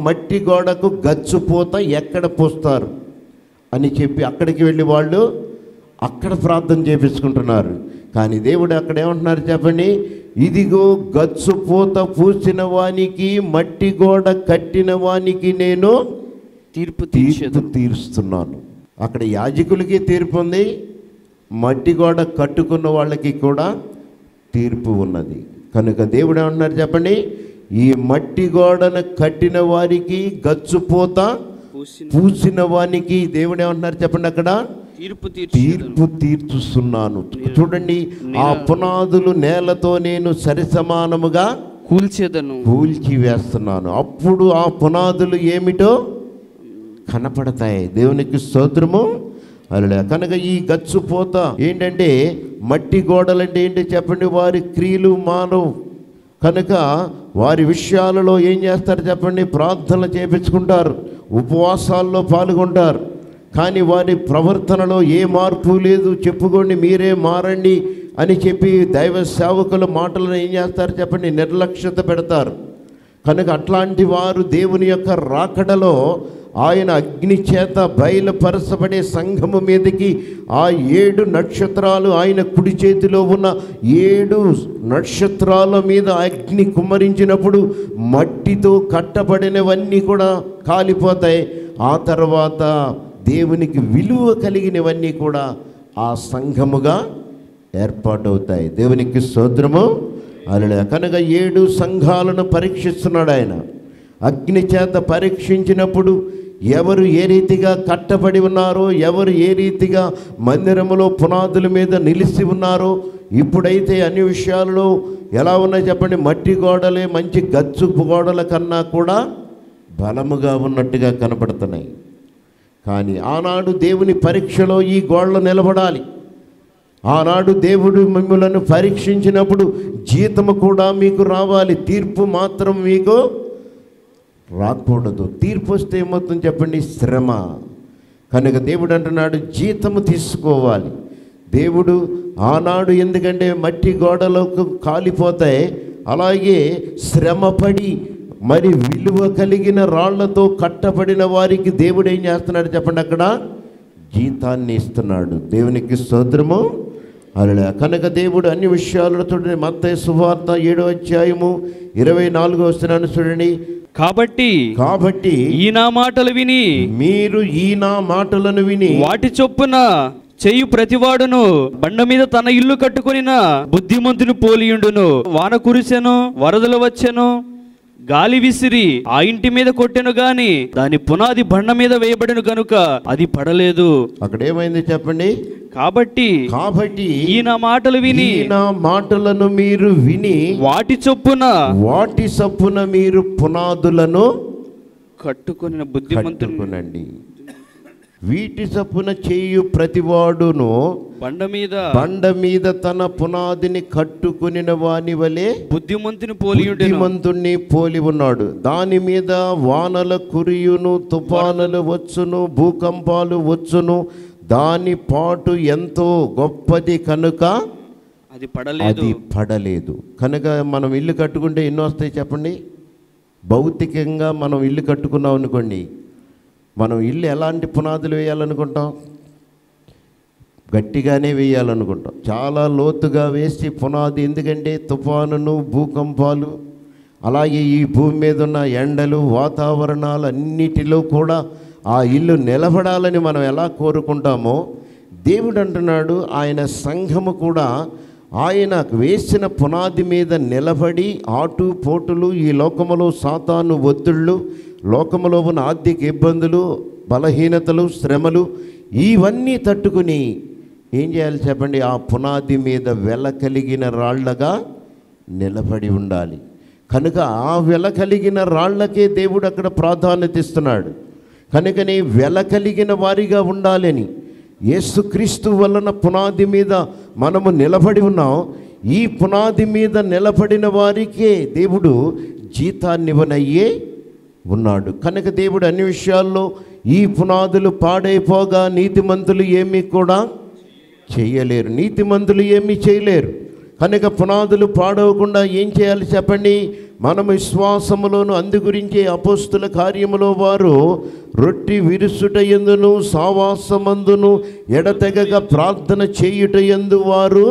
మట్టి గోడకు గచ్చుపోత ఎక్కడ పోస్తారు అని చెప్పి అక్కడికి వెళ్ళి వాళ్ళు అక్కడ ప్రార్థన చేపించుకుంటున్నారు కానీ దేవుడు అక్కడ ఏమంటున్నారు చెప్పండి ఇదిగో గచ్చుపోత పూసిన వానికి మట్టి గోడ కట్టిన వానికి నేను తీర్పు తీర్పు తీర్చేదు తీరుస్తున్నాను అక్కడ యాజకులకి తీర్పు ఉంది మట్టి గోడ కట్టుకున్న వాళ్ళకి కూడా తీర్పు ఉన్నది కనుక దేవుడు ఏమన్నారు చెప్పండి ఈ మట్టి గోడను కట్టిన వారికి గచ్చుపోత పూసిన పూసిన వానికి దేవుడు ఏమంటున్నారు చెప్పండి అక్కడ తీర్పు తీర్చేదను తీర్పు తీర్చుస్తున్నాను చూడండి ఆ పునాదులు నేలతో నేను సరిసమానముగా కూల్చేదను కూల్చి వేస్తున్నాను అప్పుడు ఆ పునాదులు ఏమిటో కనపడతాయి దేవునికి స్తోత్రము అలా కనుక ఈ గచ్చుపోత ఏంటంటే మట్టి గోడలంటే ఏంటి చెప్పండి వారి క్రియలు మానవు కనుక వారి విషయాలలో ఏం చేస్తారు చెప్పండి ప్రార్థనలు చేపించుకుంటారు ఉపవాసాల్లో పాల్గొంటారు కానీ వారి ప్రవర్తనలో ఏ మార్పు లేదు చెప్పుకోండి మీరే మారండి అని చెప్పి దైవ సేవకుల మాటలను ఏం చేస్తారు చెప్పండి నిర్లక్ష్యత పెడతారు కనుక అట్లాంటి వారు దేవుని యొక్క రాకడలో ఆయన అగ్ని చేత బయలుపరచబడే సంఘము మీదకి ఆ ఏడు నక్షత్రాలు ఆయన కుడి చేతిలో ఉన్న ఏడు నక్షత్రాల మీద అగ్ని కుమ్మరించినప్పుడు మట్టితో కట్టబడినవన్నీ కూడా కాలిపోతాయి ఆ తర్వాత దేవునికి విలువ కలిగినవన్నీ కూడా ఆ సంఘముగా ఏర్పాటవుతాయి దేవునికి స్తోత్రము అలా కనుక ఏడు సంఘాలను పరీక్షిస్తున్నాడు ఆయన అగ్ని చేత పరీక్షించినప్పుడు ఎవరు ఏ రీతిగా కట్టబడి ఉన్నారో ఎవరు ఏ రీతిగా మందిరములో పునాదుల మీద నిలిచి ఉన్నారో ఇప్పుడైతే అన్ని విషయాలలో ఎలా ఉన్నాయి చెప్పండి మట్టి గోడలే మంచి గచ్చు గోడల కన్నా కూడా బలముగా ఉన్నట్టుగా కనపడుతున్నాయి కానీ ఆనాడు దేవుని పరీక్షలో ఈ గోడలు నిలబడాలి ఆనాడు దేవుడు మిమ్మలను పరీక్షించినప్పుడు జీతము కూడా మీకు రావాలి తీర్పు మాత్రం మీకు రాకూడదు తీర్పు వస్తే ఏమవుతుంది చెప్పండి శ్రమ కనుక దేవుడు అంటున్నాడు జీతము తీసుకోవాలి దేవుడు ఆనాడు ఎందుకంటే మట్టి గోడలకు కాలిపోతాయి అలాగే శ్రమపడి మరి విలువ కలిగిన రాళ్లతో కట్టబడిన వారికి దేవుడు ఏం చేస్తున్నాడు చెప్పండి అక్కడ జీతాన్ని ఇస్తున్నాడు దేవునికి స్తోత్రము అలా కనుక దేవుడు అన్ని విషయాలను చూడండి మత్తయి సువార్త ఏడో అధ్యాయము ఇరవై నాలుగో వస్తున్నాను చూడండి కాబట్టి కాబట్టి ఈ నా మాటలు విని మీరు ఈ నా మాటలను విని వాటి చొప్పున చెయ్యి ప్రతివాడును బండ మీద తన ఇల్లు కట్టుకొనిన బుద్ధిమంతుని పోలియుండును వాన కురిసెను వరదలు వచ్చెను గాలి విసిరి ఆ ఇంటి మీద కొట్టెను గాని దాని పునాది బండ మీద వేయబడిన గనుక అది పడలేదు అక్కడ ఏమైంది చెప్పండి కాబట్టి కాబట్టి ఈ నా మాటలు విని ఈ నా మాటలను మీరు విని వాటి చొప్పున వాటి సప్పున మీరు పునాదులను కట్టుకొనిన బుద్ధిమంతుని కట్టుకునండి వీటి సప్పున చేయు ప్రతివాడును బండ మీద బండ మీద తన పునాదిని కట్టుకునిన వాని వలె బుద్ధిమంతుని పోలియుండెను బుద్ధిమంతుణ్ణి పోలి ఉన్నాడు దాని మీద వానల కురియును తుఫానులు వచ్చును భూకంపాలు వచ్చును దాని పాటు ఎంతో గొప్పది కనుక అది పడలేదు అది పడలేదు కనుక మనం ఇల్లు కట్టుకుంటే ఎన్నో వస్తాయి చెప్పండి భౌతికంగా మనం ఇల్లు కట్టుకున్నాం అనుకోండి మనం ఇల్లు ఎలాంటి పునాదులు వేయాలనుకుంటాం గట్టిగానే వేయాలనుకుంటాం చాలా లోతుగా వేసి పునాది ఎందుకంటే తుఫానును భూకంపాలు అలాగే ఈ భూమి మీద ఉన్న ఎండలు వాతావరణాలు అన్నిటిలో కూడా ఆ ఇల్లు నిలబడాలని మనం ఎలా కోరుకుంటామో దేవుడు అంటున్నాడు ఆయన సంఘము కూడా ఆయన వేసిన పునాది మీద నిలబడి ఆటు పోటులు ఈ లోకములో సాతాను ఒత్తిళ్ళు లోకములో ఉన్న ఆర్థిక ఇబ్బందులు బలహీనతలు శ్రమలు ఇవన్నీ తట్టుకుని ఏం చేయాలి చెప్పండి ఆ పునాది మీద వెల కలిగిన రాళ్లగా నిలబడి ఉండాలి కనుక ఆ వెల కలిగిన రాళ్లకే దేవుడు అక్కడ ప్రాధాన్యత ఇస్తున్నాడు కనుకని వెల కలిగిన వారిగా ఉండాలని యేసుక్రీస్తు వలన పునాది మీద మనము నిలబడి ఉన్నాం ఈ పునాది మీద నిలబడిన వారికే దేవుడు జీతాన్నివ్వనయ్యే ఉన్నాడు కనుక దేవుడు అన్ని విషయాల్లో ఈ పునాదులు పాడైపోగా నీతిమంతులు ఏమీ కూడా చేయలేరు నీతిమంతులు ఏమీ చేయలేరు కనుక పునాదులు పాడవకుండా ఏం చేయాలి చెప్పండి మన విశ్వాసములోను అందు గురించే అపోస్తుల కార్యములో వారు రొట్టి విరుసుట ఎందును సావాసమందును ఎడతెగక ప్రార్థన చేయుట ఎందు వారు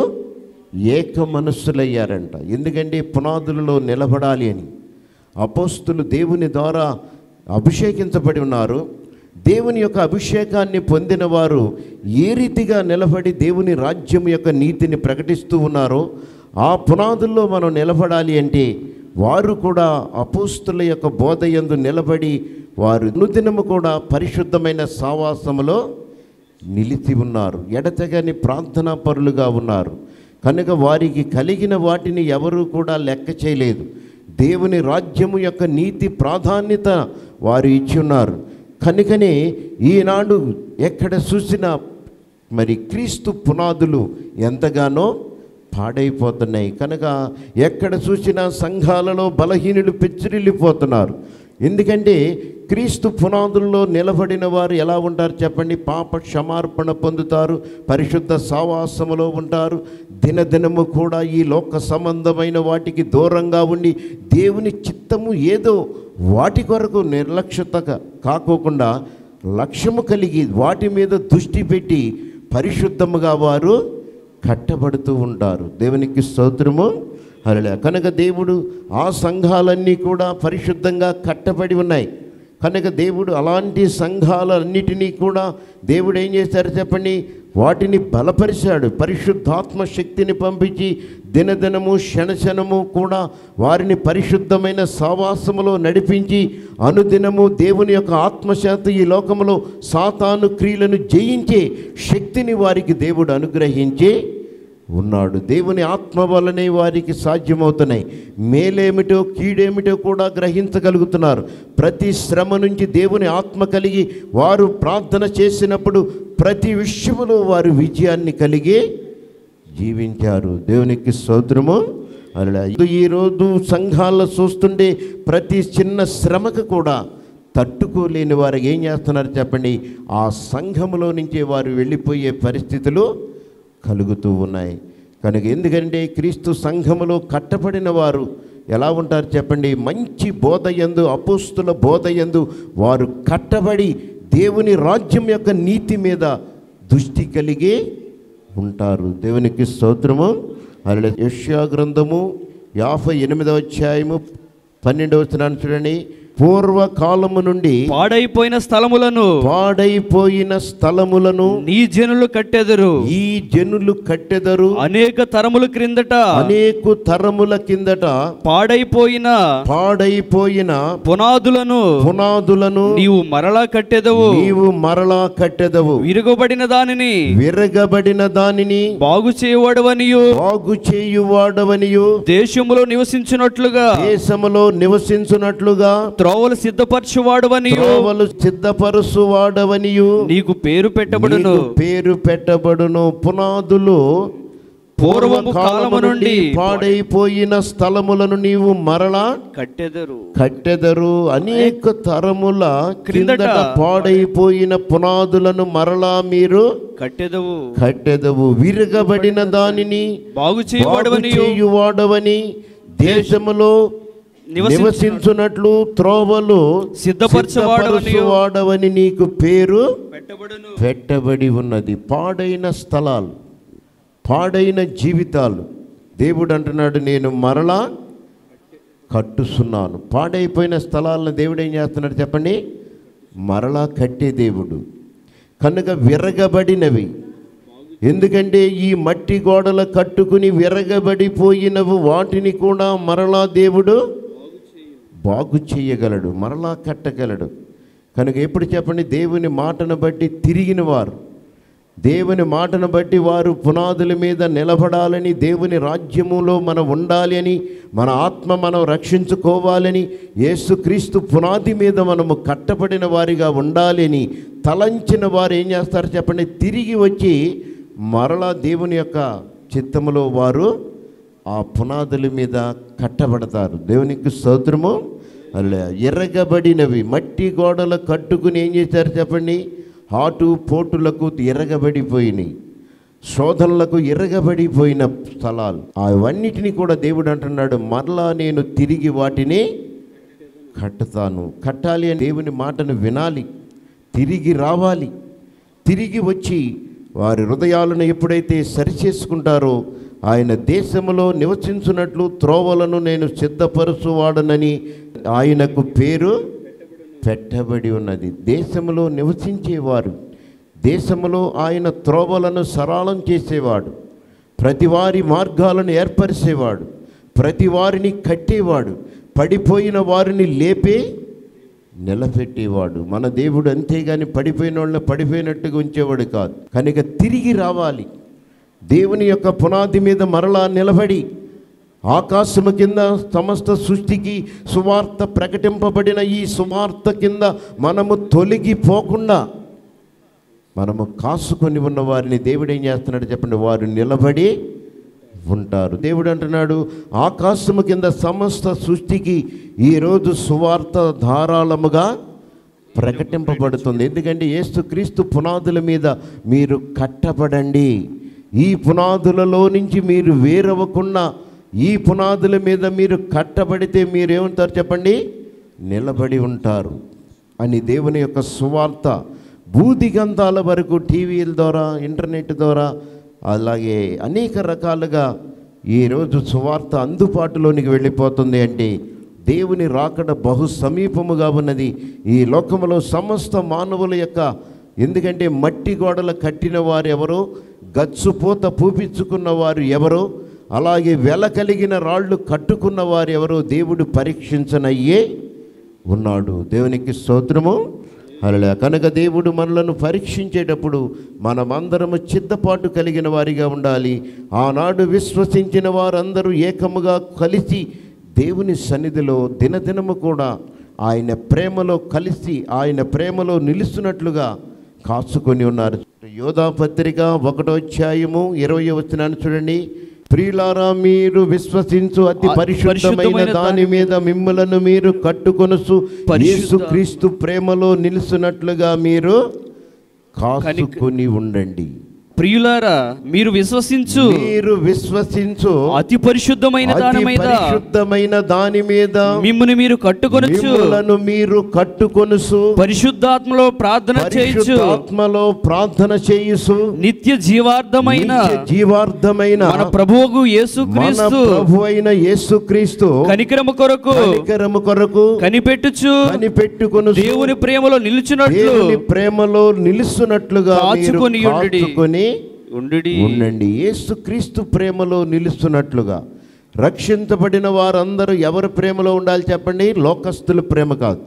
ఏక మనస్సులయ్యారంట ఎందుకంటే పునాదులలో నిలబడాలి అని అపోస్తులు దేవుని ద్వారా అభిషేకించబడి ఉన్నారు దేవుని యొక్క అభిషేకాన్ని పొందిన వారు ఏ రీతిగా నిలబడి దేవుని రాజ్యం యొక్క నీతిని ప్రకటిస్తూ ఉన్నారో ఆ పునాదుల్లో మనం నిలబడాలి అంటే వారు కూడా అపోస్తుల యొక్క బోధ యందు నిలబడి వారు అనుదినము కూడా పరిశుద్ధమైన సావాసములో నిలిచి ఉన్నారు ఎడతెగని ప్రార్థనా పరులుగా ఉన్నారు కనుక వారికి కలిగిన వాటిని ఎవరూ కూడా లెక్క చేయలేదు దేవుని రాజ్యము యొక్క నీతి ప్రాధాన్యత వారు ఇచ్చి ఉన్నారు కనుకనే ఈనాడు ఎక్కడ చూసినా మరి క్రీస్తు పునాదులు ఎంతగానో పాడైపోతున్నాయి కనుక ఎక్కడ చూసినా సంఘాలలో బలహీనులు పెచ్చిరిల్లిపోతున్నారు ఎందుకంటే క్రీస్తు పునాదుల్లో నిలబడిన వారు ఎలా ఉంటారు చెప్పండి పాప క్షమార్పణ పొందుతారు పరిశుద్ధ సావాసములో ఉంటారు దినదినము కూడా ఈ లోక సంబంధమైన వాటికి దూరంగా ఉండి దేవుని చిత్తము ఏదో వాటి కొరకు నిర్లక్ష్యత కాకోకుండా లక్ష్యము కలిగి వాటి మీద దృష్టి పెట్టి పరిశుద్ధముగా వారు కట్టబడుతూ ఉంటారు దేవునికి స్తోత్రము అలా కనుక దేవుడు ఆ సంఘాలన్నీ కూడా పరిశుద్ధంగా కట్టబడి ఉన్నాయి కనుక దేవుడు అలాంటి సంఘాలన్నిటినీ కూడా దేవుడు ఏం చేశారు చెప్పండి వాటిని బలపరిచాడు పరిశుద్ధాత్మ శక్తిని పంపించి దినదినము క్షణక్షణము కూడా వారిని పరిశుద్ధమైన సావాసములో నడిపించి అనుదినము దేవుని యొక్క ఆత్మశాత ఈ లోకములో సాతాను క్రియలను జయించే శక్తిని వారికి దేవుడు అనుగ్రహించి ఉన్నాడు దేవుని ఆత్మ వల్లనే వారికి సాధ్యమవుతున్నాయి మేలేమిటో కీడేమిటో కూడా గ్రహించగలుగుతున్నారు ప్రతి శ్రమ నుంచి దేవుని ఆత్మ కలిగి వారు ప్రార్థన చేసినప్పుడు ప్రతి విషయములో వారు విజయాన్ని కలిగి జీవించారు దేవునికి స్తోత్రము అలా ఈరోజు సంఘాల్లో చూస్తుంటే ప్రతి చిన్న శ్రమకు కూడా తట్టుకోలేని వారు ఏం చేస్తున్నారు చెప్పండి ఆ సంఘములో నుంచే వారు వెళ్ళిపోయే పరిస్థితులు కలుగుతూ ఉన్నాయి కనుక ఎందుకంటే క్రీస్తు సంఘములో కట్టబడిన వారు ఎలా ఉంటారు చెప్పండి మంచి బోధ యందు అపోస్తుల బోధ యందు వారు కట్టబడి దేవుని రాజ్యం యొక్క నీతి మీద దృష్టి కలిగి ఉంటారు దేవునికి స్తోత్రము అలా యష్యా గ్రంథము యాభై ఎనిమిదవ అధ్యాయము పన్నెండవ వచనాన్ని చూడండి పూర్వకాలము నుండి పాడైపోయిన స్థలములను పాడైపోయిన స్థలములను నీ జనులు కట్టెదరు ఈ జనులు కట్టెదరు అనేక తరముల క్రిందట అనేక తరముల కిందట పాడైపోయిన పాడైపోయిన పునాదులను పునాదులను నీవు మరలా కట్టెదవు నీవు మరలా కట్టెదవు విరుగబడిన దానిని విరగబడిన దానిని బాగు చేయవాడవనియు బాగు చేయువాడవనియు దేశములో నివసించినట్లుగా దేశములో నివసించున్నట్లుగా త్రోవలు సిద్ధపరచువాడవనియు త్రోవలు సిద్ధపరుసువాడవనియు నీకు పేరు పెట్టబడును నీకు పేరు పెట్టబడును పునాదులు పూర్వము కాలము నుండి పాడైపోయిన స్థలములను నీవు మరలా కట్టెదరు కట్టెదరు అనేక తరముల క్రిందట క్రిందట పాడైపోయిన పునాదులను మరలా మీరు కట్టెదవు కట్టెదవు విరగబడిన దానిని బాగు బాగు చేయవాడవనియు చేయువాడవని దేశములో నివసించు- నివసించున్నట్లు త్రోవలు సిద్ధపరచువాడవనియు వాడవని నీకు పేరు పెట్టబడును పెట్టబడి ఉన్నది పాడైన స్థలాలు పాడైన జీవితాలు దేవుడు అంటున్నాడు నేను మరలా కట్టుస్తున్నాను పాడైపోయిన స్థలాలను దేవుడు ఏం చేస్తున్నాడు చెప్పండి మరలా కట్టే దేవుడు కనుక విరగబడినవి ఎందుకంటే ఈ మట్టి గోడలు కట్టుకుని విరగబడిపోయినవి వాటిని కూడా మరలా దేవుడు బాగు చేయగలడు మరలా కట్టగలడు కనుక ఎప్పుడు చెప్పండి దేవుని మాటను బట్టి తిరిగిన వారు దేవుని మాటను బట్టి వారు పునాదుల మీద నిలబడాలని దేవుని రాజ్యములో మనం ఉండాలి అని మన ఆత్మ మనం రక్షించుకోవాలని యేసుక్రీస్తు పునాది మీద మనము కట్టబడిన వారిగా ఉండాలి అని తలంచిన వారు ఏం చేస్తారు చెప్పండి తిరిగి వచ్చి మరలా దేవుని యొక్క చిత్తములో వారు ఆ పునాదుల మీద కట్టబడతారు దేవునికి స్తోత్రము అలా ఎర్రగబడినవి మట్టి గోడలు కట్టుకుని ఏం చేశారు చెప్పండి హాటు పోటులకు ఎర్రగబడిపోయినాయి శోధనలకు ఎరగబడిపోయిన స్థలాలు అవన్నిటిని కూడా దేవుడు అంటున్నాడు మరలా నేను తిరిగి వాటిని కట్టుతాను కట్టాలి అని దేవుని మాటను వినాలి తిరిగి రావాలి తిరిగి వచ్చి వారి హృదయాలను ఎప్పుడైతే సరిచేసుకుంటారో ఆయన దేశములో నివసించున్నట్లు త్రోవలను నేను సిద్ధపరచువాడనని ఆయనకు పేరు పెట్టబడి ఉన్నది దేశములో నివసించేవారు దేశములో ఆయన త్రోవలను సరళం చేసేవాడు ప్రతి వారి మార్గాలను ఏర్పరిచేవాడు ప్రతి వారిని కట్టేవాడు పడిపోయిన వారిని లేపే నిలబెట్టేవాడు మన దేవుడు అంతేగాని పడిపోయిన వాళ్ళని పడిపోయినట్టుగా ఉంచేవాడు కాదు కనుక తిరిగి రావాలి దేవుని యొక్క పునాది మీద మరలా నిలబడి ఆకాశము కింద సమస్త సృష్టికి సువార్త ప్రకటింపబడిన ఈ సువార్త కింద మనము తొలగిపోకుండా మనము కాసుకొని ఉన్న వారిని దేవుడు ఏం చేస్తున్నాడు చెప్పండి వారు నిలబడి ఉంటారు దేవుడు అంటున్నాడు ఆకాశము కింద సమస్త సృష్టికి ఈరోజు సువార్త ధారాళముగా ప్రకటింపబడుతుంది ఎందుకంటే యేసుక్రీస్తు పునాదుల మీద మీరు కట్టబడండి ఈ పునాదులలో నుంచి మీరు వేరవ్వకుండా ఈ పునాదుల మీద మీరు కట్టబడితే మీరు ఏమంటారు చెప్పండి నిలబడి ఉంటారు అని దేవుని యొక్క సువార్త భూదిగంధాల వరకు టీవీల ద్వారా ఇంటర్నెట్ ద్వారా అలాగే అనేక రకాలుగా ఈరోజు సువార్త అందుబాటులోనికి వెళ్ళిపోతుంది అంటే దేవుని రాకడ బహు సమీపముగా ఉన్నది ఈ లోకములో సమస్త మానవుల యొక్క ఎందుకంటే మట్టి గోడలు కట్టిన వారు ఎవరో గచ్చుపోత పూపించుకున్న వారు ఎవరో అలాగే వెల కలిగిన రాళ్ళు కట్టుకున్న వారు ఎవరో దేవుడు పరీక్షించనయ్యే ఉన్నాడు దేవునికి స్తోత్రము అలా కనుక దేవుడు మనలను పరీక్షించేటప్పుడు మనమందరము చిత్తపాటు కలిగిన వారిగా ఉండాలి ఆనాడు విశ్వసించిన వారందరూ ఏకముగా కలిసి దేవుని సన్నిధిలో దినదినము కూడా ఆయన ప్రేమలో కలిసి ఆయన ప్రేమలో నిలుస్తున్నట్లుగా కాచుకొని ఉన్నారు యోధా పత్రిక ఒకటో అధ్యాయము ఇరవై వచ్చినాను చూడండి ప్రియులారా మీరు విశ్వసించు అతి ఆ పరిశుద్ధమైన పరిశుద్ధమైన దాని మీద మిమ్మలను మీరు కట్టుకొనుసు పరిశుద్ధ- యేసు క్రీస్తు ప్రేమలో నిలుస్తున్నట్లుగా మీరు కాసుకొని ఉండండి ప్రియులారా మీరు విశ్వసించు మీరు విశ్వసించు అతి పరిశుద్ధమైన దాని అతి మీద పరిశుద్ధమైన దాని మీద మిమ్మును మీరు కట్టుకొనొచ్చు మిమ్ములను మీరు కట్టుకొనుసు పరిశుద్ధాత్మలో ప్రార్థన చేయొచ్చు పరిశుద్ధాత్మలో ప్రార్థన చేయుసు నిత్య జీవార్థమైన నిత్య జీవార్థమైన మన ప్రభువుకు మన యేసుక్రీస్తు ప్రభు అయిన యేసుక్రీస్తు కనికరము కొరకు కనికరము కొరకు కనిపెట్టుచు కనిపెట్టుకొను దేవుని ప్రేమలో నిలుచున్నట్లు దేవుని ప్రేమలో నిలుస్తున్నట్లుగా మీరు కాచుకొని ఉండుడి. కాచుకొని ఉండుడి ఉండండి యేసుక్రీస్తు ప్రేమలో నిలుస్తున్నట్లుగా రక్షించబడిన వారందరూ ఎవరి ప్రేమలో ఉండాలి చెప్పండి లోకస్తుల ప్రేమ కాదు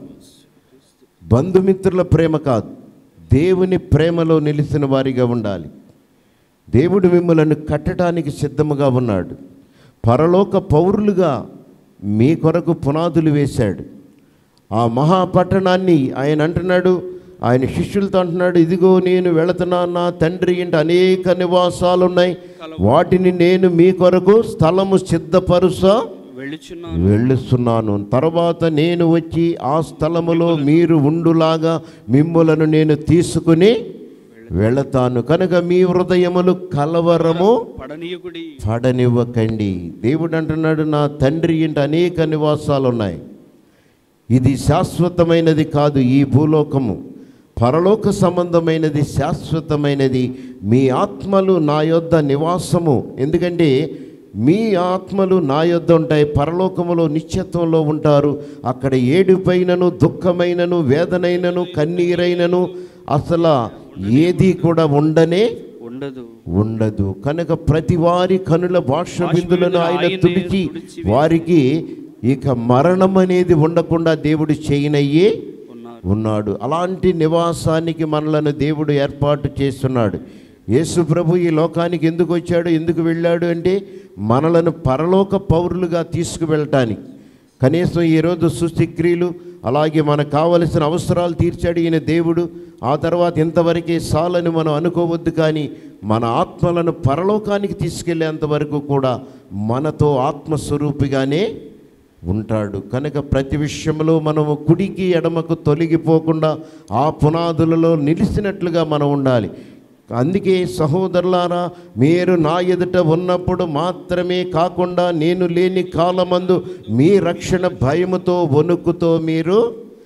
బంధుమిత్రుల ప్రేమ కాదు దేవుని ప్రేమలో నిలిచిన వారిగా ఉండాలి దేవుడు మిమ్మలను కట్టడానికి సిద్ధముగా ఉన్నాడు పరలోక పౌరులుగా మీ కొరకు పునాదులు వేశాడు ఆ మహాపట్టణాన్ని ఆయన అంటున్నాడు ఆయన శిష్యులతో అంటున్నాడు ఇదిగో నేను వెళుతున్నాను నా తండ్రి ఇంటి అనేక నివాసాలు ఉన్నాయి వాటిని నేను మీ కొరకు స్థలము సిద్ధపరుసా వెళ్ళుచున్నాను వెళ్ళుస్తున్నాను తర్వాత నేను వచ్చి ఆ స్థలములో మీరు ఉండులాగా మిమ్ములను నేను తీసుకుని వెళతాను కనుక మీ హృదయములు కలవరము పడనీయకుడి పడనివ్వకండి దేవుడు అంటున్నాడు నా తండ్రి ఇంటి అనేక నివాసాలు ఉన్నాయి ఇది శాశ్వతమైనది కాదు ఈ భూలోకము పరలోక సంబంధమైనది శాశ్వతమైనది మీ ఆత్మలు నా యొద్ద నివాసము ఎందుకంటే మీ ఆత్మలు నా యొద్ద ఉంటాయి పరలోకములో నిత్యత్వంలో ఉంటారు అక్కడ ఏడుపైనను దుఃఖమైనను వేదనైనను కన్నీరైనను అసలు ఏది కూడా ఉండనే ఉండదు ఉండదు కనుక ప్రతి వారి కనుల భాష బిందులను ఆయన ఆయనే తుడిచి తుడిచి వారికి ఇక మరణం అనేది ఉండకుండా దేవుడు చేయనయ్యే ఉన్నారు ఉన్నాడు అలాంటి నివాసానికి మనలను దేవుడు ఏర్పాటు చేస్తున్నాడు యేసు ప్రభు ఈ లోకానికి ఎందుకు వచ్చాడు ఎందుకు వెళ్ళాడు అంటే మనలను పరలోక పౌరులుగా తీసుకువెళ్ళటానికి కనీసం ఈరోజు సుశిక్రియలు అలాగే మనకు కావలసిన అవసరాలు తీర్చాడు ఈయన దేవుడు ఆ తర్వాత ఇంతవరకే సాలని మనం అనుకోవద్దు కానీ మన ఆత్మలను పరలోకానికి తీసుకెళ్లేంత వరకు కూడా మనతో ఆత్మస్వరూపిగానే ఉంటాడు కనుక ప్రతి విషయంలో మనము కుడికి ఎడమకు తొలగిపోకుండా ఆ పునాదులలో నిలిచినట్లుగా మనం ఉండాలి అందుకే సహోదరులారా మీరు నా ఎదుట ఉన్నప్పుడు మాత్రమే కాకుండా నేను లేని కాలమందు మీ రక్షణ భయముతో వణుకుతో మీరు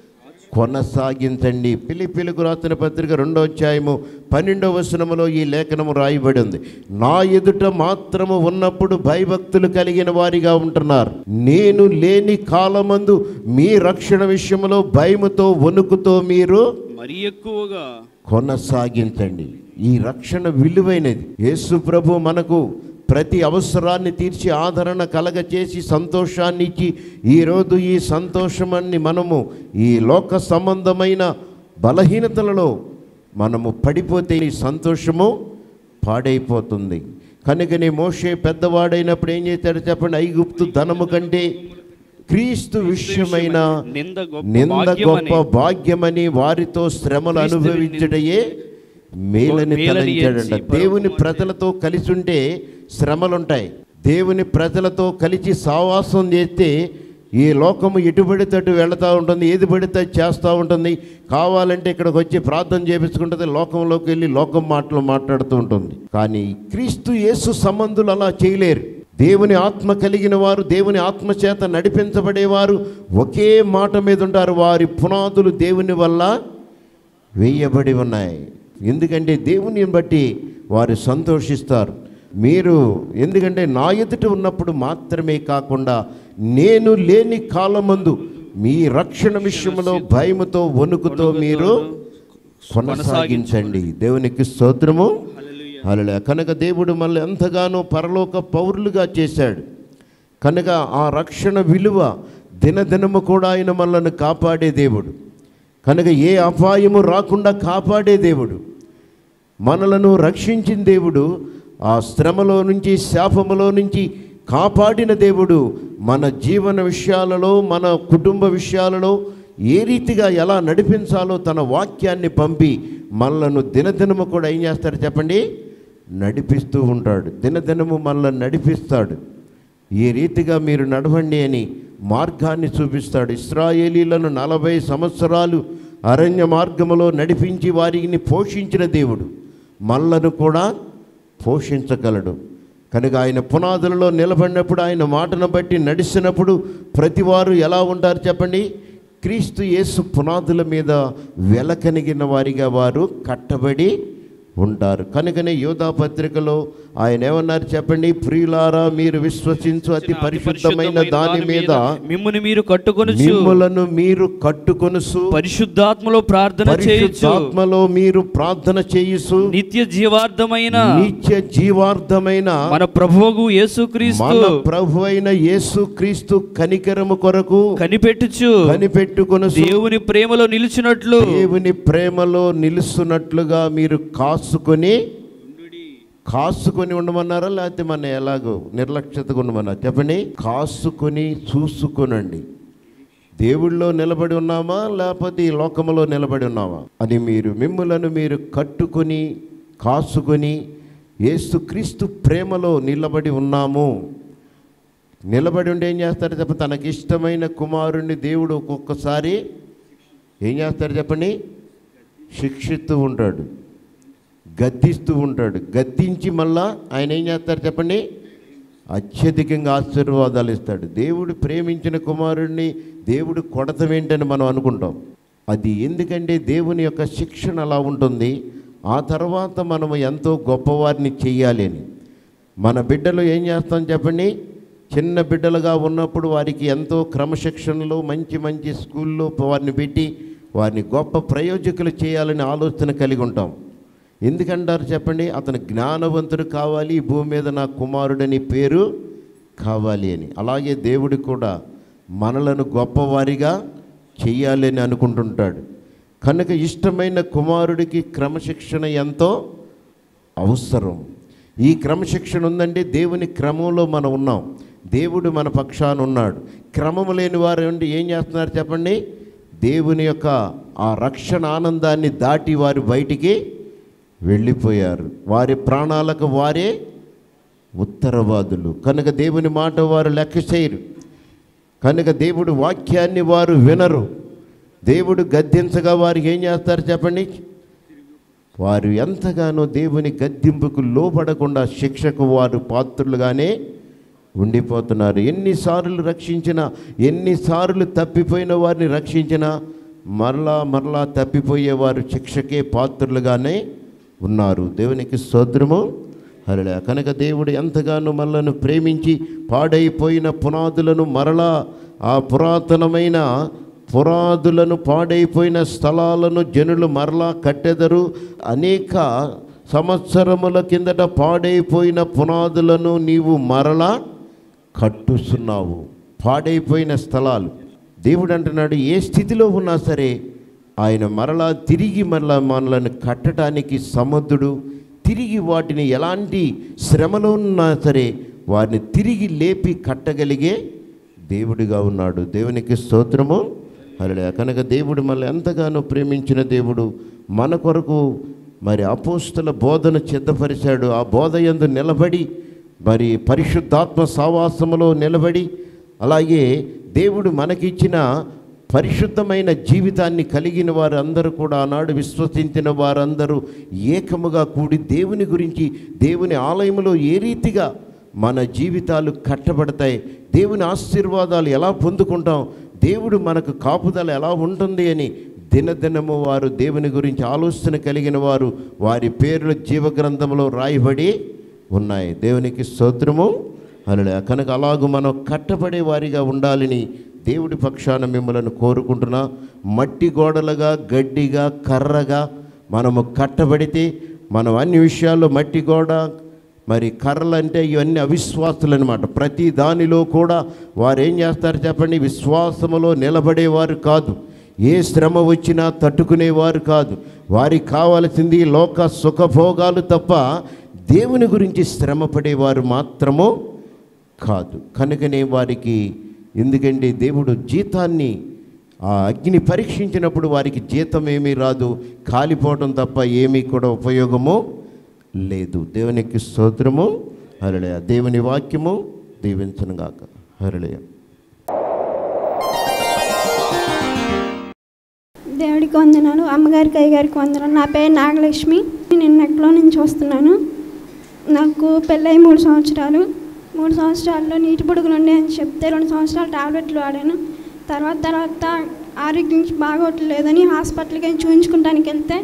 కొనసాగించండి పిలిపిలకు రాసిన పత్రిక రెండో అధ్యాయము పన్నెండవ వచనములో ఈ లేఖనము రాయబడి ఉంది నా ఎదుట మాత్రము ఉన్నప్పుడు భయభక్తులు కలిగిన వారిగా ఉంటున్నారు నేను లేని కాలమందు మీ రక్షణ విషయంలో భయముతో వణుకుతో మీరు మరి ఎక్కువగా కొనసాగించండి ఈ రక్షణ విలువైనది యేసు ప్రభు మనకు ప్రతి అవసరాన్ని తీర్చి ఆదరణ కలగచేసి సంతోషాన్ని ఇచ్చి ఈరోజు ఈ సంతోషమాన్ని మనము ఈ లోక సంబంధమైన బలహీనతలలో మనము పడిపోతే ఈ సంతోషము పాడైపోతుంది కనుకనే మోషే పెద్దవాడైనప్పుడు ఏం చేశాడు చెప్పండి ఐగుప్తు ధనము కంటే క్రీస్తు విషయమైన నింద గొప్ప నింద భాగ్యమని గొప్ప భాగ్యమని వారితో శ్రమలు క్రీస్తు అనుభవించడయే మేలని మేలని తలంచాడంట ఎంచి దేవుని ప్రజలతో కలిసి ఉంటే శ్రమలుంటాయి దేవుని ప్రజలతో కలిసి సావాసం చేస్తే ఈ లోకము ఎటు పడితే అటు వెళుతూ ఉంటుంది ఏది పడితే అది చేస్తూ ఉంటుంది కావాలంటే ఇక్కడికి వచ్చి ప్రార్థన చేపించుకుంటుంది లోకంలోకి వెళ్ళి లోకం మాటలు మాట్లాడుతూ ఉంటుంది కానీ క్రీస్తు యేసు సంబంధులు అలా చేయలేరు దేవుని ఆత్మ కలిగిన వారు దేవుని ఆత్మ చేత నడిపించబడేవారు ఒకే మాట మీద ఉంటారు వారి పునాదులు దేవుని వల్ల వేయబడి ఉన్నాయి ఎందుకంటే దేవుని బట్టి వారు సంతోషిస్తారు మీరు ఎందుకంటే నా ఎదుట ఉన్నప్పుడు మాత్రమే కాకుండా నేను లేని కాలమందు మీ రక్షణ విషయంలో భయముతో వణుకుతో మీరు కొనసాగించండి దేవునికి స్తోత్రము హల్లెలూయా కనుక దేవుడు మళ్ళీ ఎంతగానో పరలోక పౌరులుగా చేశాడు కనుక ఆ రక్షణ విలువ దినదినము కూడా ఆయన మనల్ని కాపాడే దేవుడు కనుక ఏ అపాయము రాకుండా కాపాడే దేవుడు మనలను రక్షించిన దేవుడు ఆ శ్రమలో నుంచి శాపములో నుంచి కాపాడిన దేవుడు మన జీవన విషయాలలో మన కుటుంబ విషయాలలో ఏ రీతిగా ఎలా నడిపించాలో తన వాక్యాన్ని పంపి మనలను దినదినము కూడా ఏం చేస్తాడు చెప్పండి నడిపిస్తూ ఉంటాడు దినదినము మనల్ని నడిపిస్తాడు ఈ రీతిగా మీరు నడవండి అని మార్గాన్ని చూపిస్తాడు ఇస్రాయేలీలను నలభై సంవత్సరాలు అరణ్య మార్గములో నడిపించి వారిని పోషించిన దేవుడు మల్లను కూడా పోషించగలడు కనుక ఆయన పునాదులలో నిలబడినప్పుడు ఆయన మాటను బట్టి నడిచినప్పుడు ప్రతివారు ఎలా ఉంటారు చెప్పండి క్రీస్తు యేసు పునాదుల మీద వెలకనిగిన వారిగా వారు కట్టబడి ఉంటారు కనుకనే యోధా పత్రికలో ఆయన ఏమన్నారు చెప్పండి ప్రియులారా మీరు విశ్వసించు అతి పరిశుద్ధమైన దాని మీద మిమ్ముని మీరు కట్టుకొనుచు మిమ్ములను మీరు కట్టుకొనుసు పరిశుద్ధాత్మలో ప్రార్థన చేయొచ్చు పరిశుద్ధాత్మలో మీరు ప్రార్థన చేయుసు నిత్య జీవార్థమైన నిత్య జీవార్థమైన మన ప్రభువుకు యేసుక్రీస్తు మన ప్రభు అయిన యేసు క్రీస్తు కనికరము కొరకు కనిపెట్టుచు కనిపెట్టుకొను దేవుని ప్రేమలో నిలిచినట్లు దేవుని ప్రేమలో నిలుస్తున్నట్లుగా మీరు కాసుకొని కాసుకొని ఉండమన్నారా లేకపోతే మన ఎలాగో నిర్లక్ష్యతగా ఉండమన్నారు చెప్పండి కాసుకొని చూసుకొనండి దేవుళ్ళో నిలబడి ఉన్నామా లేకపోతే ఈ లోకములో నిలబడి ఉన్నామా అని మీరు మిమ్ములను మీరు కట్టుకొని కాసుకొని యేసుక్రీస్తు ప్రేమలో నిలబడి ఉన్నాము నిలబడి ఉండి ఏం చేస్తారు చెప్ప తనకి ఇష్టమైన కుమారుణ్ణి దేవుడు ఒక్కొక్కసారి ఏం చేస్తారు చెప్పండి శిక్షిస్తూ ఉంటాడు గద్దిస్తూ ఉంటాడు గద్దించి మళ్ళా ఆయన ఏం చేస్తారు చెప్పండి అత్యధికంగా ఆశీర్వాదాలు ఇస్తాడు దేవుడు ప్రేమించిన కుమారుడిని దేవుడు కొడతమేంటని మనం అనుకుంటాం అది ఎందుకంటే దేవుని యొక్క శిక్షణ అలా ఉంటుంది ఆ తర్వాత మనము ఎంతో గొప్పవారిని చెయ్యాలి అని మన బిడ్డలు ఏం చేస్తాం చెప్పండి చిన్న బిడ్డలుగా ఉన్నప్పుడు వారికి ఎంతో క్రమశిక్షణలో మంచి మంచి స్కూల్లో వారిని పెట్టి వారిని గొప్ప ప్రయోజకులు చేయాలని ఆలోచన కలిగి ఉంటాం ఎందుకంటారు చెప్పండి అతను జ్ఞానవంతుడు కావాలి ఈ భూమి మీద నా కుమారుడని పేరు కావాలి అని అలాగే దేవుడు కూడా మనలను గొప్పవారిగా చెయ్యాలని అనుకుంటుంటాడు కనుక ఇష్టమైన కుమారుడికి క్రమశిక్షణ ఎంతో అవసరం ఈ క్రమశిక్షణ ఉందంటే దేవుని క్రమంలో మనం ఉన్నాం దేవుడు మన పక్షాన ఉన్నాడు క్రమం లేని వారు ఉండి ఏం చేస్తున్నారు చెప్పండి దేవుని యొక్క ఆ రక్షణ ఆనందాన్ని దాటి వారు బయటికి వెళ్ళిపోయారు వారి ప్రాణాలకు వారే ఉత్తరవాదులు కనుక దేవుని మాట వారు లెక్క చేయరు కనుక దేవుడు వాక్యాన్ని వారు వినరు దేవుడు గద్దించగా వారికి ఏం చేస్తారు చెప్పండి వారు ఎంతగానో దేవుని గద్దింపుకు లోబడకుండా శిక్షకు వారు పాత్రులుగానే ఉండిపోతున్నారు ఎన్నిసార్లు రక్షించినా ఎన్నిసార్లు తప్పిపోయిన వారిని రక్షించినా మరలా మరలా తప్పిపోయేవారు శిక్షకే పాత్రులుగానే ఉన్నారు దేవునికి స్తోత్రము హరళ కనుక దేవుడు ఎంతగానో మనలను ప్రేమించి పాడైపోయిన పునాదులను మరలా ఆ పురాతనమైన పురాదులను పాడైపోయిన స్థలాలను జనులు మరలా కట్టెదరు అనేక సంవత్సరముల కిందట పాడైపోయిన పునాదులను నీవు మరలా కట్టుస్తున్నావు పాడైపోయిన స్థలాలు దేవుడు అంటున్నాడు ఏ స్థితిలో ఉన్నా సరే ఆయన మరలా తిరిగి మరలా మనలను కట్టడానికి సమర్థుడు తిరిగి వాటిని ఎలాంటి శ్రమలో ఉన్నా సరే వారిని తిరిగి లేపి కట్టగలిగే దేవుడిగా ఉన్నాడు దేవునికి స్తోత్రము అలా కనుక దేవుడు మనల్ని ఎంతగానో ప్రేమించిన దేవుడు మన కొరకు మరి అపోస్తుల బోధన సిద్ధపరిచాడు ఆ బోధ యందు నిలబడి మరి పరిశుద్ధాత్మ సావాసములో నిలబడి అలాగే దేవుడు మనకిచ్చిన పరిశుద్ధమైన జీవితాన్ని కలిగిన వారందరూ కూడా ఆనాడు విశ్వసించిన వారందరూ ఏకముగా కూడి దేవుని గురించి దేవుని ఆలయంలో ఏ రీతిగా మన జీవితాలు కట్టబడతాయి దేవుని ఆశీర్వాదాలు ఎలా పొందుకుంటాం దేవుడు మనకు కాపుదల ఎలా ఉంటుంది అని దినదినము వారు దేవుని గురించి ఆలోచన కలిగిన వారు వారి పేర్లు జీవగ్రంథంలో రాయబడి ఉన్నాయి దేవునికి స్తోత్రము అలా కనుక అలాగూ మనం కట్టబడే వారిగా ఉండాలని దేవుడి పక్షాన మిమ్మల్ని కోరుకుంటున్నా మట్టి గోడలుగా గడ్డిగా కర్రగా మనము కట్టబడితే మనం అన్ని విషయాల్లో మట్టి గోడ మరి కర్రలు అంటే ఇవన్నీ అవిశ్వాసులు అనమాట ప్రతి దానిలో కూడా వారు ఏం చేస్తారు చెప్పండి విశ్వాసములో నిలబడేవారు కాదు ఏ శ్రమ వచ్చినా తట్టుకునేవారు కాదు వారికి కావలసింది లోక సుఖభోగాలు తప్ప దేవుని గురించి శ్రమ పడేవారు మాత్రము కాదు కనుకనే వారికి ఎందుకంటే దేవుడు జీతాన్ని ఆ అగ్ని పరీక్షించినప్పుడు వారికి జీతం ఏమీ రాదు కాలిపోవడం తప్ప ఏమీ కూడా ఉపయోగము లేదు దేవునికి స్తోత్రము హరళయ దేవుని వాక్యము దీవించనుగాక హరళయ దేవుడికి వందనాలు అమ్మగారికి అయ్యగారికి వందనాలు నా పేరు నాగలక్ష్మి నేను నెక్లో నుంచి వస్తున్నాను నాకు పెళ్ళై మూడు సంవత్సరాలు మూడు సంవత్సరాల్లో నీటి పొడుగులు ఉండే అని చెప్తే రెండు సంవత్సరాలు టాబ్లెట్లు వాడాను తర్వాత తర్వాత ఆరోగ్యం బాగోట్లేదని హాస్పిటల్కి వెళ్ళి చూపించుకుంటానికి వెళ్తే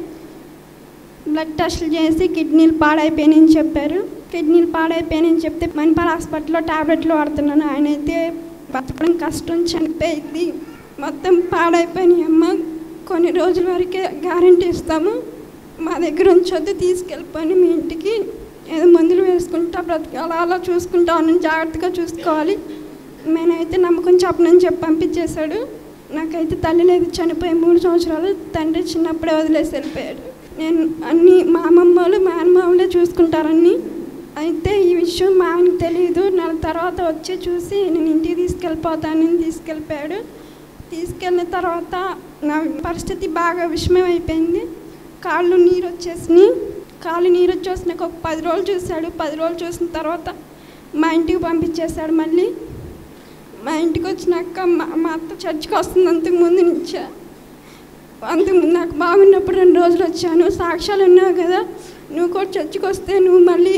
బ్లడ్ టెస్టులు చేసి కిడ్నీలు పాడైపోయినాయని చెప్పారు కిడ్నీలు పాడైపోయినాయని చెప్తే మణిపాల్ హాస్పిటల్లో టాబ్లెట్లు వాడుతున్నాను ఆయన అయితే బతకడం కష్టం చనిపోయింది మొత్తం పాడైపోయినాయి అమ్మ కొన్ని రోజుల వరకే గ్యారంటీ ఇస్తాము మా దగ్గర ఉంచొద్దు తీసుకెళ్ళిపోయి మీ ఇంటికి ఏదో మందులు వేసుకుంటా బ్రతికి అలా అలా చూసుకుంటా ఉన్నాను జాగ్రత్తగా చూసుకోవాలి నేనైతే నమ్మకం చెప్పనని చెప్పి పంపించేశాడు నాకైతే తల్లి లేదు చనిపోయి మూడు సంవత్సరాలు తండ్రి చిన్నప్పుడే వదిలేసి వెళ్ళిపోయాడు నేను అన్ని మా అమ్మమ్మ వాళ్ళు మా అమ్మ వాళ్ళే చూసుకుంటారని అయితే ఈ విషయం మా ఆయనకు తెలియదు నెల తర్వాత వచ్చి చూసి నేను ఇంటికి తీసుకెళ్ళిపోతానని తీసుకెళ్ళిపోయాడు తీసుకెళ్ళిన తర్వాత నా పరిస్థితి బాగా విషమం అయిపోయింది కాళ్ళు నీరు వచ్చేసినాయి కాళ్ళు నీరు వచ్చేసినాక ఒక పది రోజులు చూశాడు పది రోజులు చూసిన తర్వాత మా ఇంటికి పంపించేశాడు మళ్ళీ మా ఇంటికి వచ్చినాక మా మా అత్త చర్చికి వస్తుంది అంతకు ముందు నుంచే అంతకు ముందు నాకు బాగున్నప్పుడు రెండు రోజులు వచ్చాను సాక్ష్యాలు ఉన్నావు కదా నువ్వు కూడా చర్చికి వస్తే నువ్వు మళ్ళీ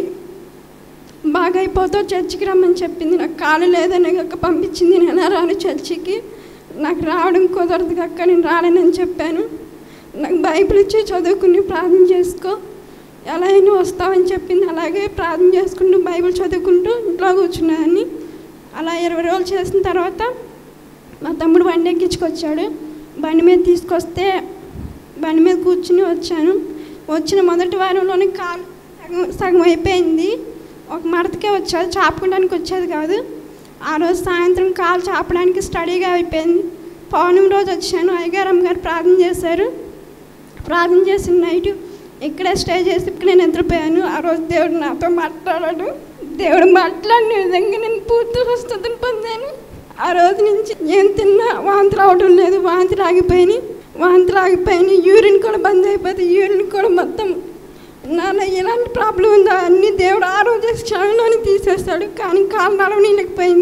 బాగా అయిపోతావు చర్చికి రమ్మని చెప్పింది నాకు కాలు లేదని కక్క పంపించింది నేను రాను చర్చికి నాకు రావడం కుదరదు కక్క నేను రాలేనని చెప్పాను నాకు బైబిల్ ఇచ్చి చదువుకుని ప్రార్థన చేసుకో ఎలా అయినా వస్తావని చెప్పింది అలాగే ప్రార్థన చేసుకుంటూ బైబిల్ చదువుకుంటూ ఇంట్లో కూర్చున్నాను అలా ఇరవై రోజులు చేసిన తర్వాత మా తమ్ముడు బండి ఎక్కించుకొచ్చాడు బండి మీద తీసుకొస్తే బండి మీద కూర్చుని వచ్చాను వచ్చిన మొదటి వారంలోనే కాలు సగం సగం అయిపోయింది ఒక మడతకే వచ్చేది చాపుకోవడానికి వచ్చేది కాదు ఆ రోజు సాయంత్రం కాలు చాపడానికి స్టడీగా అయిపోయింది పౌర్ణమి రోజు వచ్చాను అయ్యగారు అమ్మగారు ప్రార్థన చేశారు ప్రార్థన చేసిన నైట్ ఇక్కడే స్టే చేసి ఇక్కడ నేను నిద్రపోయాను ఆ రోజు దేవుడు నాతో మాట్లాడాడు దేవుడు మాట్లాడిన విధంగా నేను పూర్తి స్వస్థతను పొందాను ఆ రోజు నుంచి ఏం తిన్నా వాంతులు అవడం లేదు వాంతులు ఆగిపోయినాయి వాంతులు ఆగిపోయినాయి యూరిన్ కూడా బంద్ అయిపోతే యూరిన్ కూడా మొత్తం నాలో ఎలాంటి ప్రాబ్లం ఉందో అన్ని దేవుడు ఆ రోజు క్షణంలోనే తీసేస్తాడు కానీ కాలు నడవనీయలేకపోయింది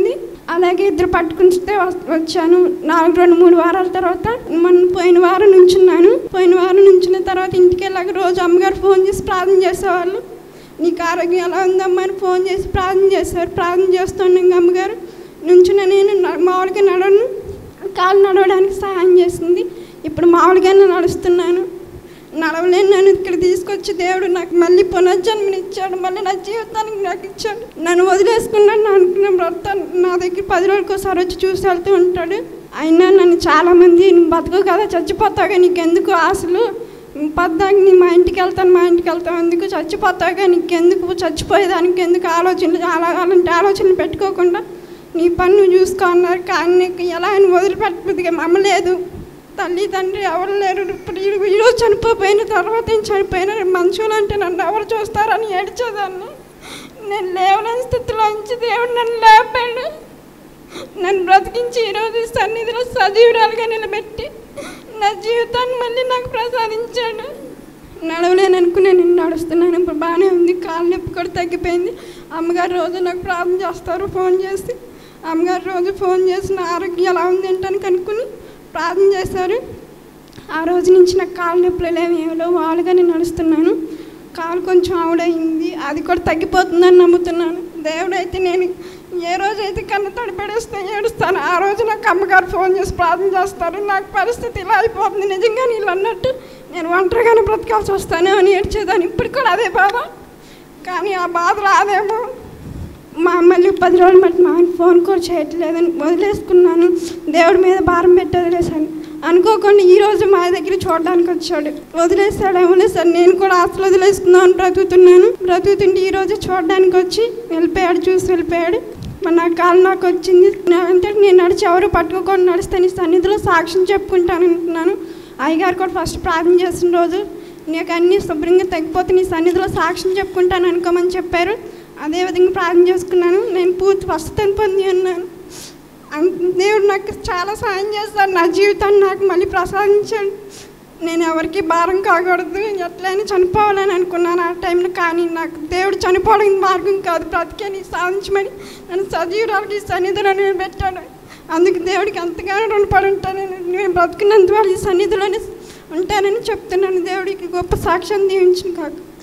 అలాగే ఇద్దరు పట్టుకుంటే వస్- వచ్చాను నాలుగు రెండు మూడు వారాల తర్వాత మొన్న పోయిన వారం నుంచున్నాను పోయిన వారం నుంచిన తర్వాత ఇంటికి వెళ్ళాక రోజు అమ్మగారు ఫోన్ చేసి ప్రార్థన చేసేవాళ్ళు నీకు ఆరోగ్యం ఎలా ఉందమ్మా అని ఫోన్ చేసి ప్రార్థన చేశారు ప్రార్థన చేస్తున్నాం అమ్మగారు నుంచున్న నేను న- మామూలుగా నడవను కాలు నడవడానికి సహాయం చేసింది ఇప్పుడు మామూలుగానే నడుస్తున్నాను నడవలేను నన్ను ఇక్కడ తీసుకొచ్చి దేవుడు నాకు మళ్ళీ పునర్జన్మనిచ్చాడు మళ్ళీ నా జీవితానికి నాకు ఇచ్చాడు నన్ను వదిలేసుకున్నాను నా అనుకున్న భర్త నా దగ్గర పది రోజులకు ఒకసారి వచ్చి చూసి వెళ్తూ ఉంటాడు అయినా నన్ను చాలామంది నువ్వు బతుకు కదా చచ్చిపోతావుగా నీకెందుకు ఆశలు పద్దాకి నీ మా ఇంటికి వెళ్తాను మా ఇంటికి వెళ్తాను ఎందుకు చచ్చిపోతావుగా నీకెందుకు చచ్చిపోయేదానికి ఎందుకు ఆలోచనలు అలా అలాంటి ఆలోచనలు పెట్టుకోకుండా నీ పని నువ్వు చూసుకో అన్నారు కానీ నీకు ఎలా అని వదిలిపెట్టబుద్దిగా మమ్మలేదు తల్లి తండ్రి ఎవరు లేరు ఇప్పుడు ఈ- ఈరోజు చనిపోయిన తర్వాత నేను చనిపోయిన మనుషులు అంటే నన్ను ఎవరు చూస్తారని ఏడ్చేదాన్ని నేను లేవలేని స్థితిలో నుంచి దేవుడు నన్ను లేపాడు నన్ను బ్రతికించి ఈరోజు ఈ సన్నిధిలో సజీవురాలుగా నిలబెట్టి నా జీవితాన్ని మళ్ళీ నాకు ప్రసాదించాడు నడవలేను అనుకుని నేను నడుస్తున్నాను ఇప్పుడు బాగానే ఉంది కాలు నొప్పి కూడా తగ్గిపోయింది అమ్మగారు రోజు నాకు ప్రార్థన చేస్తారు ఫోన్ చేసి అమ్మగారు రోజు ఫోన్ చేసి నా ఆరోగ్యం ఎలా ఉంది ఏంటని కనుక్కొని ప్రార్థన చేశారు ఆ రోజు నుంచి నాకు కాలు నొప్పులు లేవు ఏమో వాళ్ళుగా నేను నడుస్తున్నాను కాలు కొంచెం ఆవిడయింది అది కూడా తగ్గిపోతుందని నమ్ముతున్నాను దేవుడు అయితే నేను ఏ రోజు అయితే కన్ను తడిపడేస్తే ఏడుస్తాను ఆ రోజు నాకు అమ్మగారు ఫోన్ చేసి ప్రార్థన చేస్తారు నాకు పరిస్థితి ఇలా అయిపోతుంది నిజంగా నీళ్ళు అన్నట్టు నేను ఒంటరిగానే బ్రతకాల్సి వస్తాను అని ఏడ్చేదాన్ని ఇప్పుడు కూడా అదే బాధ కానీ ఆ బాధ రాదేమో మా మళ్ళీ పది రోజులు బట్టి మా ఆయన ఫోన్ కూడా చేయట్లేదని వదిలేసుకున్నాను దేవుడి మీద భారం పెట్టి వదిలేశాను అనుకోకుండా ఈ రోజు మా దగ్గర చూడడానికి వచ్చాడు వదిలేస్తాడేమో సార్ నేను కూడా ఆస్తులు వదిలేసుకుందామని బ్రతుకుతున్నాను బ్రతుకుతుంటే ఈ రోజు చూడడానికి వచ్చి వెళ్ళిపోయాడు చూసి వెళ్ళిపోయాడు మరి నా కాలు నాకు వచ్చింది నా- అంటే నేను నడిచి ఎవరు పట్టుకోకుండా నడిస్తే నీ సన్నిధిలో సాక్ష్యం చెప్పుకుంటాను అంటున్నాను అయ్యగారు కూడా ఫస్ట్ ప్రార్థన చేసిన రోజు నీకు అన్నీ శుభ్రంగా తగ్గిపోతే నీ సన్నిధిలో సాక్ష్యం చెప్పుకుంటాను అనుకోమని చెప్పారు అదేవిధంగా ప్రార్థన చేసుకున్నాను నేను పూర్తి స్వస్థతను పొంది ఉన్నాను అన్- దేవుడు నాకు చాలా సాయం చేస్తాడు నా జీవితాన్ని నాకు మళ్ళీ ప్రసాదించాడు నేను ఎవరికి భారం కాకూడదు ఎట్లయినా చనిపోవాలని అనుకున్నాను ఆ టైంలో కానీ నాకు దేవుడు చనిపోవడానికి మార్గం కాదు బ్రతికేని సాధించమని నన్ను సజీవురాలకి సన్నిధిలో నేను పెట్టాడు అందుకు దేవుడికి ఎంతగానో రుణపడి ఉంటానని నేను బ్రతుకున్నందువల్ల ఈ సన్నిధిలోనే ఉంటానని చెప్తున్నాను దేవుడికి గొప్ప సాక్ష్యం దీవించిన కాక